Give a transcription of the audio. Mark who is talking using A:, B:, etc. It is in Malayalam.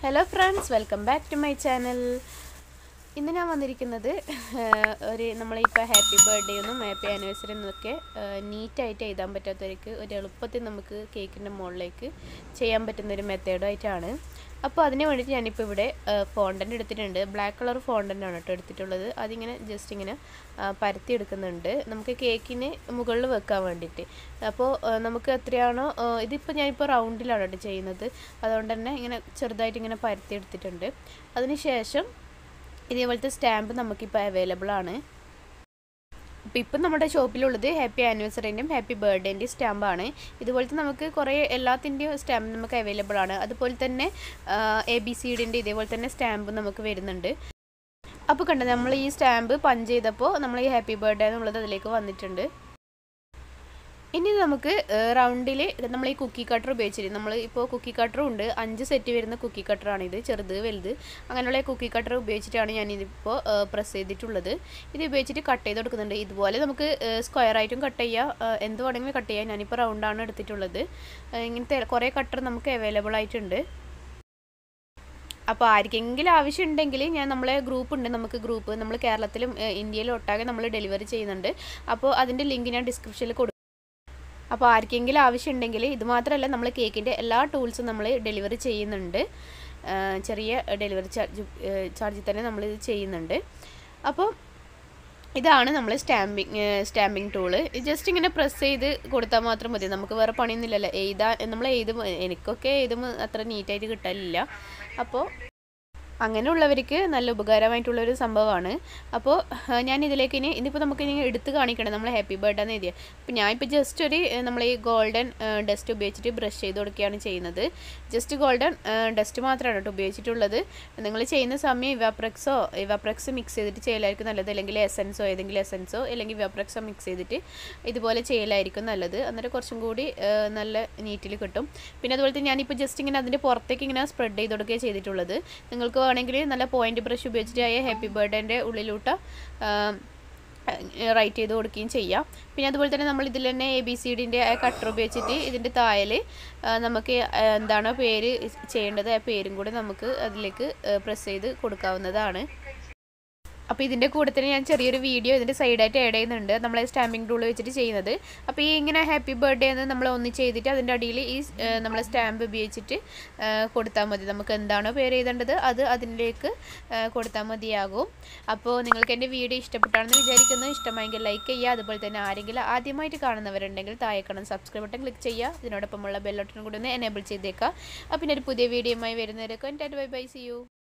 A: hello friends welcome back to my channel ഇന്ന് ഞാൻ വന്നിരിക്കുന്നത് ആഹ്, ഒരു നമ്മളിപ്പോൾ ഹാപ്പി ബർത്ത്ഡേ എന്നും ഹാപ്പി ആനിവേഴ്സറി എന്നൊക്കെ നീറ്റായിട്ട് എഴുതാൻ പറ്റാത്തവർക്ക് ഒരു എളുപ്പത്തിൽ നമുക്ക് കേക്കിൻ്റെ മുകളിലേക്ക് ചെയ്യാൻ പറ്റുന്ന ഒരു മെത്തേഡായിട്ടാണ് അപ്പോൾ അതിന് വേണ്ടിയിട്ട് ഞാനിപ്പോൾ ഇവിടെ ഫോണ്ടൻ്റ് എടുത്തിട്ടുണ്ട് ബ്ലാക്ക് കളർ ഫോണ്ടൻ്റ് ആണ് കേട്ടോ എടുത്തിട്ടുള്ളത് അതിങ്ങനെ ജസ്റ്റ് ഇങ്ങനെ ആ, പരത്തി എടുക്കുന്നുണ്ട് നമുക്ക് കേക്കിന് മുകളിൽ വെക്കാൻ വേണ്ടിയിട്ട് അപ്പോൾ ആ, നമുക്ക് എത്രയാണോ ആ, ഇതിപ്പോൾ ഞാനിപ്പോൾ റൗണ്ടിലാണ് കേട്ടോ ചെയ്യുന്നത് അതുകൊണ്ട് തന്നെ ഇങ്ങനെ ചെറുതായിട്ട് ഇങ്ങനെ പരത്തി എടുത്തിട്ടുണ്ട് അതിന് ശേഷം ഇതേപോലത്തെ സ്റ്റാമ്പ് നമുക്കിപ്പോൾ അവൈലബിൾ ആണ് അപ്പോൾ ഇപ്പം നമ്മുടെ ഷോപ്പിലുള്ളത് ഹാപ്പി ആനിവേഴ്സറിൻ്റെയും ഹാപ്പി ബർത്ത്ഡേൻ്റെയും സ്റ്റാമ്പാണ് ഇതുപോലത്തെ നമുക്ക് കുറേ എല്ലാത്തിൻ്റെയും സ്റ്റാമ്പ് നമുക്ക് അവൈലബിൾ ആണ് അതുപോലെ തന്നെ എ ബി സി ഡിൻ്റെ ഇതേപോലെ തന്നെ സ്റ്റാമ്പ് നമുക്ക് വരുന്നുണ്ട് അപ്പോൾ കണ്ടോ നമ്മൾ ഈ സ്റ്റാമ്പ് പഞ്ച് ചെയ്തപ്പോൾ നമ്മൾ ഈ ഹാപ്പി ബർത്ത്ഡേ എന്നുള്ളത് അതിലേക്ക് വന്നിട്ടുണ്ട് ഇനി നമുക്ക് റൗണ്ടിൽ നമ്മൾ ഈ കുക്കി കട്ടർ ഉപയോഗിച്ചിട്ട് നമ്മൾ ഇപ്പോൾ കുക്കി കട്ടറും ഉണ്ട് അഞ്ച് സെറ്റ് വരുന്ന കുക്കി കട്ടറാണ് ഇത് ചെറുത് വലുത് അങ്ങനെയുള്ള കുക്കി കട്ടർ ഉപയോഗിച്ചിട്ടാണ് ഞാൻ ഇതിപ്പോൾ പ്രസ് ചെയ്തിട്ടുള്ളത് ഇത് ഉപയോഗിച്ചിട്ട് കട്ട് ചെയ്ത് കൊടുക്കുന്നുണ്ട് ഇതുപോലെ നമുക്ക് സ്ക്വയർ ആയിട്ടും കട്ട് ചെയ്യാം ഏഹ് എന്ത് വേണമെങ്കിലും കട്ട് ചെയ്യാം ഞാനിപ്പോൾ റൗണ്ടാണ് എടുത്തിട്ടുള്ളത് ഏഹ് ഇങ്ങനത്തെ കുറേ കട്ടർ നമുക്ക് അവൈലബിൾ ആയിട്ടുണ്ട് അപ്പോൾ ആർക്കെങ്കിലും ആവശ്യമുണ്ടെങ്കിൽ ഞാൻ നമ്മളെ ഗ്രൂപ്പ് ഉണ്ട് നമുക്ക് ഗ്രൂപ്പ് നമ്മൾ കേരളത്തിലും ഏഹ് ഇന്ത്യയിലും ഒട്ടാകെ നമ്മൾ ഡെലിവറി ചെയ്യുന്നുണ്ട് അപ്പോൾ അതിൻ്റെ ലിങ്ക് ഞാൻ ഡിസ്ക്രിപ്ഷനിൽ കൊടുക്കും അപ്പോൾ ആർക്കെങ്കിലും ആവശ്യമുണ്ടെങ്കിൽ ഇത് മാത്രമല്ല നമ്മൾ കേക്കിൻ്റെ എല്ലാ ടൂൾസും നമ്മൾ ഡെലിവറി ചെയ്യുന്നുണ്ട് ആ, ചെറിയ ഡെലിവറി ചാർജ് ചാർജിൽ തന്നെ നമ്മളിത് ചെയ്യുന്നുണ്ട് അപ്പോൾ ഇതാണ് നമ്മൾ സ്റ്റാമ്പിങ് സ്റ്റാമ്പിങ് ടൂള് ജസ്റ്റ് ഇങ്ങനെ പ്രസ് ചെയ്ത് കൊടുത്താൽ മാത്രം മതി നമുക്ക് വേറെ പണിയൊന്നുമില്ലല്ലോ എഴുതാൻ നമ്മൾ എഴുതുമ്പോൾ എനിക്കൊക്കെ എഴുതുമ്പോൾ അത്ര നീറ്റായിട്ട് കിട്ടാനില്ല അപ്പോൾ അങ്ങനെയുള്ളവർക്ക് നല്ല ഉപകാരമായിട്ടുള്ളൊരു സംഭവമാണ് അപ്പോൾ ഞാൻ ഇതിലേക്ക് ഇനി ഇനിയിപ്പോൾ നമുക്ക് ഇനി എടുത്ത് കാണിക്കണം നമ്മൾ ഹാപ്പി ബർത്ത്ഡേ എന്ന് എഴുതിയത് അപ്പോൾ ഞാനിപ്പോൾ ജസ്റ്റ് ഒരു നമ്മൾ ഈ ഗോൾഡൻ ഡസ്റ്റ് ഉപയോഗിച്ചിട്ട് ബ്രഷ് ചെയ്ത് കൊടുക്കുകയാണ് ചെയ്യുന്നത് ജസ്റ്റ് ഗോൾഡൻ ഡസ്റ്റ് മാത്രമാണ് കേട്ടോ ഉപയോഗിച്ചിട്ടുള്ളത് നിങ്ങൾ ചെയ്യുന്ന സമയം ഇവാപ്രക്സോ ഇവാപ്രക്സ് മിക്സ് ചെയ്തിട്ട് ചെയ്യലായിരിക്കും നല്ലത് അല്ലെങ്കിൽ എസൻസോ ഏതെങ്കിലും എസൻസോ അല്ലെങ്കിൽ ഇവാപ്രക്സോ മിക്സ് ചെയ്തിട്ട് ഇതുപോലെ ചെയ്യലായിരിക്കും നല്ലത് അന്നേരം കുറച്ചും കൂടി ആ, നല്ല നീറ്റിൽ കിട്ടും പിന്നെ അതുപോലെ തന്നെ ഞാനിപ്പോൾ ജസ്റ്റ് ഇങ്ങനെ അതിൻ്റെ പുറത്തേക്ക് ഇങ്ങനെ സ്പ്രെഡ് ചെയ്ത് കൊടുക്കുകയാണ് ചെയ്തിട്ടുള്ളത് നിങ്ങൾക്ക് വേണമെങ്കിൽ നല്ല പോയിന്റ് ബ്രഷ് ഉപയോഗിച്ചിട്ട് ആയ ഹാപ്പി ബർത്ത്ഡേൻ്റെ ഉള്ളിലോട്ട് റൈറ്റ് ചെയ്ത് കൊടുക്കുകയും ചെയ്യാം പിന്നെ അതുപോലെ തന്നെ നമ്മൾ ഇതിൽ തന്നെ എ ബി സി ഡിൻ്റെ കട്ടർ ഉപയോഗിച്ചിട്ട് ഇതിൻ്റെ തായൽ നമുക്ക് ആ, എന്താണോ പേര് ചെയ്യേണ്ടത് ആ പേരും കൂടി നമുക്ക് അതിലേക്ക് പ്രസ് ചെയ്ത് കൊടുക്കാവുന്നതാണ് അപ്പോൾ ഇതിൻ്റെ കൂടെ തന്നെ ഞാൻ ചെറിയൊരു വീഡിയോ ഇതിൻ്റെ സൈഡായിട്ട് ആഡ് ചെയ്യുന്നുണ്ട് നമ്മൾ സ്റ്റാമ്പിംഗ് ടൂൾ വെച്ചിട്ട് ചെയ്യുന്നത് അപ്പോൾ ഈ ഇങ്ങനെ ഹാപ്പി ബർത്ത്ഡേ എന്ന് നമ്മൾ ഒന്ന് ചെയ്തിട്ട് അതിൻ്റെ അടിയിൽ ഈ നമ്മൾ സ്റ്റാമ്പ് ഉപയോഗിച്ചിട്ട് ആ, കൊടുത്താൽ മതി നമുക്ക് എന്താണോ പേര് എഴുതേണ്ടത് അത് അതിലേക്ക് ആ, കൊടുത്താൽ മതിയാകും അപ്പോൾ നിങ്ങൾക്ക് എൻ്റെ വീഡിയോ ഇഷ്ടപ്പെട്ടാണെന്ന് വിചാരിക്കുന്നു ഇഷ്ടമായെങ്കിൽ ലൈക്ക് ചെയ്യുക അതുപോലെ തന്നെ ആരെങ്കിലും ആദ്യമായിട്ട് കാണുന്നവരുണ്ടെങ്കിൽ താഴെക്കണം സബ്സ്ക്രൈബ് ബട്ടൺ ക്ലിക്ക് ചെയ്യുക ഇതിനോടൊപ്പമുള്ള ബെല്ലട്ടനും കൂടി ഒന്ന് എനേബിൾ ചെയ്തേക്കുക അപ്പോൾ പിന്നെ ഒരു പുതിയ വീഡിയോയുമായി വരുന്നവരൊക്കെ എൻ്റെ ബൈ ബൈ സി യു